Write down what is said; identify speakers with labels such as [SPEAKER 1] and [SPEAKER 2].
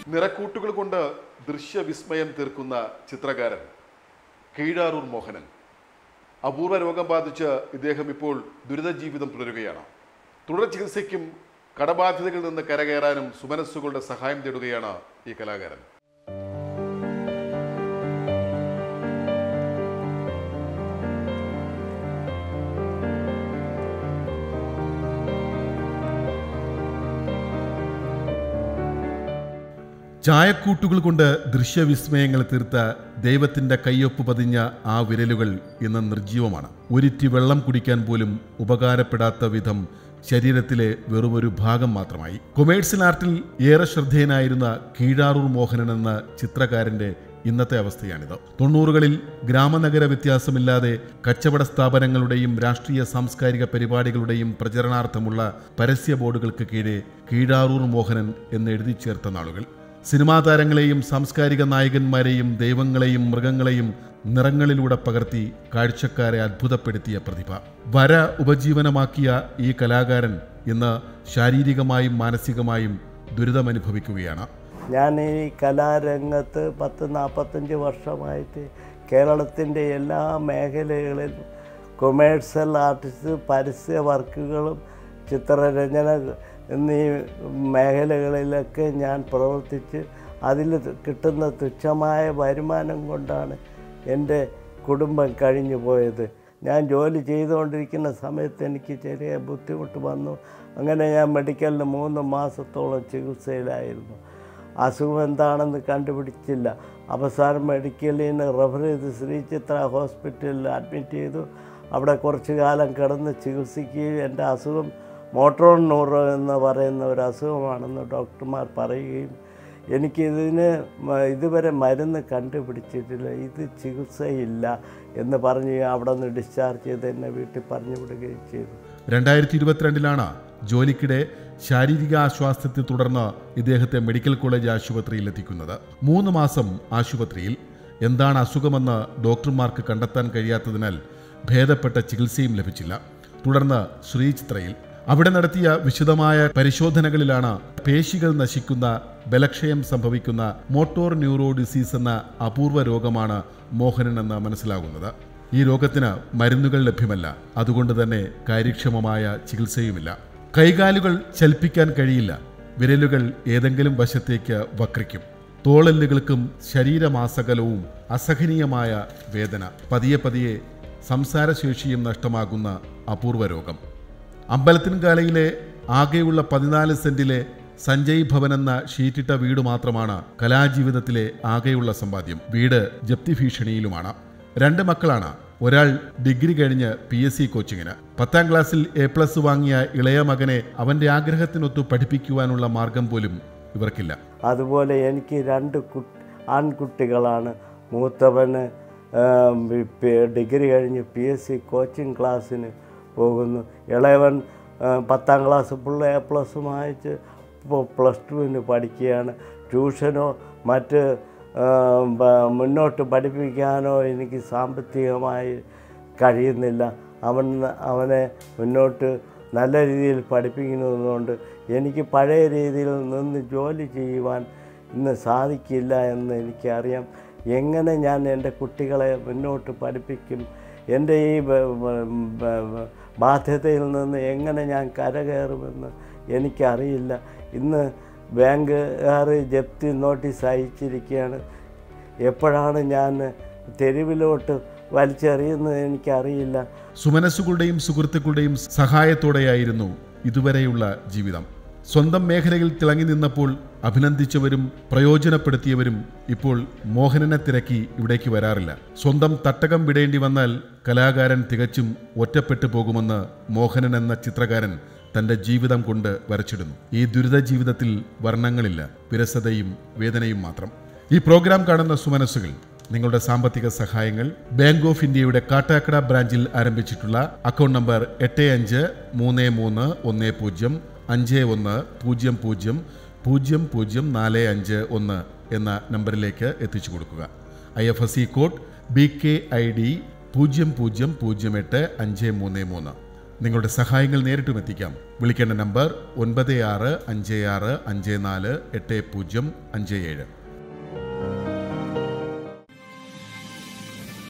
[SPEAKER 1] നിറക്കൂട്ടുകൾ കൊണ്ട് ദൃശ്യവിസ്മയം തീർക്കുന്ന ചിത്രകാരൻ കീഴാറൂർ മോഹനൻ അപൂർവ രോഗം ബാധിച്ച് ഇദ്ദേഹം ഇപ്പോൾ ദുരിത ജീവിതം തുടരുകയാണ് തുടർ ചികിത്സയ്ക്കും കടബാധ്യതകളിൽ നിന്ന് കരകയറാനും സുമനസ്സുകളുടെ സഹായം തേടുകയാണ് ഈ കലാകാരൻ ചായക്കൂട്ടുകൾ കൊണ്ട് ദൃശ്യവിസ്മയങ്ങൾ തീർത്ത ദൈവത്തിന്റെ കയ്യൊപ്പ് പതിഞ്ഞ ആ വിരലുകൾ ഇന്ന് നിർജീവമാണ് ഒരിറ്റി വെള്ളം കുടിക്കാൻ പോലും ഉപകാരപ്പെടാത്ത വിധം ശരീരത്തിലെ വെറുമൊരു ഭാഗം മാത്രമായി കൊമേഴ്സ്യൽ ആർട്ടിൽ ഏറെ ശ്രദ്ധേയനായിരുന്ന കീഴാറൂർ മോഹനൻ എന്ന ചിത്രകാരന്റെ ഇന്നത്തെ അവസ്ഥയാണിത് തൊണ്ണൂറുകളിൽ ഗ്രാമനഗര വ്യത്യാസമില്ലാതെ കച്ചവട സ്ഥാപനങ്ങളുടെയും രാഷ്ട്രീയ സാംസ്കാരിക പരിപാടികളുടെയും പ്രചരണാർത്ഥമുള്ള പരസ്യ ബോർഡുകൾക്ക് കീഴെ കീഴാറൂർ മോഹനൻ എന്ന് എഴുതി ചേർത്ത നാളുകൾ സിനിമാ താരങ്ങളെയും സാംസ്കാരിക നായകന്മാരെയും ദൈവങ്ങളെയും മൃഗങ്ങളെയും നിറങ്ങളിലൂടെ പകർത്തി കാഴ്ചക്കാരെ അത്ഭുതപ്പെടുത്തിയ പ്രതിഭ വര ഉപജീവനമാക്കിയ ഈ കലാകാരൻ ഇന്ന് ശാരീരികമായും മാനസികമായും ദുരിതമനുഭവിക്കുകയാണ്
[SPEAKER 2] ഞാൻ ഈ കലാരംഗത്ത് പത്ത് നാൽപ്പത്തഞ്ച് വർഷമായിട്ട് കേരളത്തിൻ്റെ എല്ലാ മേഖലകളിലും കൊമേഴ്സ്യൽ ആർട്ടിസ്റ്റ് പരസ്യ വർക്കുകളും ചിത്രരചന എന്നീ മേഖലകളിലൊക്കെ ഞാൻ പ്രവർത്തിച്ച് അതിൽ കിട്ടുന്ന തുച്ഛമായ വരുമാനം കൊണ്ടാണ് എൻ്റെ കുടുംബം കഴിഞ്ഞു പോയത് ഞാൻ ജോലി ചെയ്തുകൊണ്ടിരിക്കുന്ന സമയത്ത് എനിക്ക് ചെറിയ ബുദ്ധിമുട്ട് വന്നു അങ്ങനെ ഞാൻ മെഡിക്കലിന് മൂന്ന് മാസത്തോളം ചികിത്സയിലായിരുന്നു അസുഖം എന്താണെന്ന് കണ്ടുപിടിച്ചില്ല അവസാനം മെഡിക്കലിൽ നിന്ന് റെഫർ ചെയ്ത് ശ്രീചിത്ര ഹോസ്പിറ്റലിൽ അഡ്മിറ്റ് ചെയ്തു അവിടെ കുറച്ച് കാലം കിടന്ന് ചികിത്സിക്കുകയും എൻ്റെ അസുഖം മോട്ടോർ ന്യൂറോ എന്ന് പറയുന്ന ഒരു അസുഖമാണെന്ന് ഡോക്ടർമാർ പറയുകയും എനിക്കിതിന് മ- ഇതുവരെ മരുന്ന് കണ്ടുപിടിച്ചിട്ടില്ല ഇത് ചികിത്സയില്ല എന്ന് പറഞ്ഞ് അവിടെ നിന്ന് ഡിസ്ചാർജ് ചെയ്ത് എന്നെ വീട്ടിൽ പറഞ്ഞു വിടുകയും ചെയ്തു
[SPEAKER 1] രണ്ടായിരത്തി ഇരുപത്തിരണ്ടിലാണ് ജോലിക്കിടെ ശാരീരിക ആശ്വാസത്തെ തുടർന്ന് ഇദ്ദേഹത്തെ മെഡിക്കൽ കോളേജ് ആശുപത്രിയിൽ എത്തിക്കുന്നത് മൂന്ന് മാസം ആശുപത്രിയിൽ എന്താണ് അസുഖമെന്ന് ഡോക്ടർമാർക്ക് കണ്ടെത്താൻ കഴിയാത്തതിനാൽ ഭേദപ്പെട്ട ചികിത്സയും ലഭിച്ചില്ല തുടർന്ന് ശ്രീചിത്രയിൽ അവിടെ നടത്തിയ വിശദമായ പരിശോധനകളിലാണ് പേശികൾ നശിക്കുന്ന ബലക്ഷയം സംഭവിക്കുന്ന മോട്ടോർ ന്യൂറോ ഡിസീസ് എന്ന അപൂർവ രോഗമാണ് മോഹനനെന്ന് മനസ്സിലാകുന്നത് ഈ രോഗത്തിന് മരുന്നുകൾ ലഭ്യമല്ല അതുകൊണ്ട് തന്നെ കാര്യക്ഷമമായ ചികിത്സയുമില്ല കൈകാലുകൾ ചലിപ്പിക്കാൻ കഴിയില്ല വിരലുകൾ ഏതെങ്കിലും വശത്തേക്ക് വക്രിക്കും തോളെല്ലുകൾക്കും ശരീരമാസകലവും അസഹനീയമായ വേദന പതിയെ പതിയെ സംസാരശേഷിയും നഷ്ടമാകുന്ന അപൂർവ രോഗം അമ്പലത്തിൻകാലയിലെ ആകെയുള്ള പതിനാല് സെന്റിലെ സഞ്ജയ് ഭവൻ എന്ന ഷീറ്റിട്ട വീട് മാത്രമാണ് കലാജീവിതത്തിലെ ആകെയുള്ള സമ്പാദ്യം വീട് ജപ്തി ഭീഷണിയിലുമാണ് രണ്ട് മക്കളാണ് ഒരാൾ ഡിഗ്രി കഴിഞ്ഞ് പി എസ് സി കോച്ചിങ്ങിന് പത്താം ക്ലാസ്സിൽ എ പ്ലസ് വാങ്ങിയ ഇളയ മകനെ അവന്റെ ആഗ്രഹത്തിനൊത്തു പഠിപ്പിക്കുവാനുള്ള മാർഗം പോലും ഇവർക്കില്ല
[SPEAKER 2] അതുപോലെ എനിക്ക് രണ്ട് കു ആൺകുട്ടികളാണ് മൂത്തവന് ആം, പി- ഡിഗ്രി കഴിഞ്ഞ് പി എസ് സി കോച്ചിങ് ക്ലാസ്സിന് പോകുന്നു ഇളയവൻ ആ, പത്താം ക്ലാസ് ഫുൾ എ പ്ലസ് വാങ്ങിച്ച് ഇപ്പോൾ പ്ലസ് ടുവിന് പഠിക്കുകയാണ് ട്യൂഷനോ മറ്റ് ആ, ബ- മുന്നോട്ട് പഠിപ്പിക്കാനോ എനിക്ക് സാമ്പത്തികമായി കഴിയുന്നില്ല അവൻ അവനെ മുന്നോട്ട് നല്ല രീതിയിൽ പഠിപ്പിക്കുന്നതുകൊണ്ട് എനിക്ക് പഴയ രീതിയിൽ നിന്ന് ജോലി ചെയ്യുവാൻ ഇന്ന് സാധിക്കില്ല എന്ന് എനിക്കറിയാം എങ്ങനെ ഞാൻ എൻ്റെ കുട്ടികളെ മുന്നോട്ട് പഠിപ്പിക്കും എൻ്റെ ഈ ബ- ബ- ബ- ബാധ്യതയിൽ നിന്ന് എങ്ങനെ ഞാൻ കരകയറുമെന്ന് എനിക്കറിയില്ല ഇന്ന് ബാങ്കുകാർ ജപ്തി നോട്ടീസ് അയച്ചിരിക്കുകയാണ് എപ്പോഴാണ് ഞാൻ തെരുവിലോട്ട് വലിച്ചെറിയുന്നത് എനിക്കറിയില്ല
[SPEAKER 1] സുമനസ്സുകളുടെയും സുഹൃത്തുക്കളുടെയും സഹായത്തോടെയായിരുന്നു ഇതുവരെയുള്ള ജീവിതം സ്വന്തം മേഖലയിൽ തിളങ്ങി നിന്നപ്പോൾ അഭിനന്ദിച്ചവരും പ്രയോജനപ്പെടുത്തിയവരും ഇപ്പോൾ മോഹനനെ തിരക്കി ഇവിടേക്ക് വരാറില്ല സ്വന്തം തട്ടകം വിടേണ്ടി വന്നാൽ കലാകാരൻ തികച്ചും ഒറ്റപ്പെട്ടു പോകുമെന്ന് മോഹനൻ എന്ന ചിത്രകാരൻ തന്റെ ജീവിതം കൊണ്ട് വരച്ചിടുന്നു ഈ ദുരിത ജീവിതത്തിൽ വർണ്ണങ്ങളില്ല വിരസതയും വേദനയും മാത്രം ഈ പ്രോഗ്രാം കാണുന്ന സുമനസ്സുകൾ നിങ്ങളുടെ സാമ്പത്തിക സഹായങ്ങൾ ബാങ്ക് ഓഫ് ഇന്ത്യയുടെ കാട്ടാക്കട ബ്രാഞ്ചിൽ ആരംഭിച്ചിട്ടുള്ള അക്കൗണ്ട് നമ്പർ എട്ട് അഞ്ച് മൂന്ന് മൂന്ന് ഒന്ന് പൂജ്യം അഞ്ച് ഒന്ന് പൂജ്യം പൂജ്യം പൂജ്യം പൂജ്യം നാല് അഞ്ച് ഒന്ന് എന്ന നമ്പറിലേക്ക് എത്തിച്ചു കൊടുക്കുക I F S C code B K I D പൂജ്യം പൂജ്യം പൂജ്യം എട്ട് അഞ്ച് മൂന്ന് മൂന്ന് നിങ്ങളുടെ സഹായങ്ങൾ നേരിട്ടും എത്തിക്കാം വിളിക്കേണ്ട നമ്പർ ഒൻപത് ആറ് അഞ്ച് ആറ് അഞ്ച് നാല് എട്ട് പൂജ്യം അഞ്ച് ഏഴ്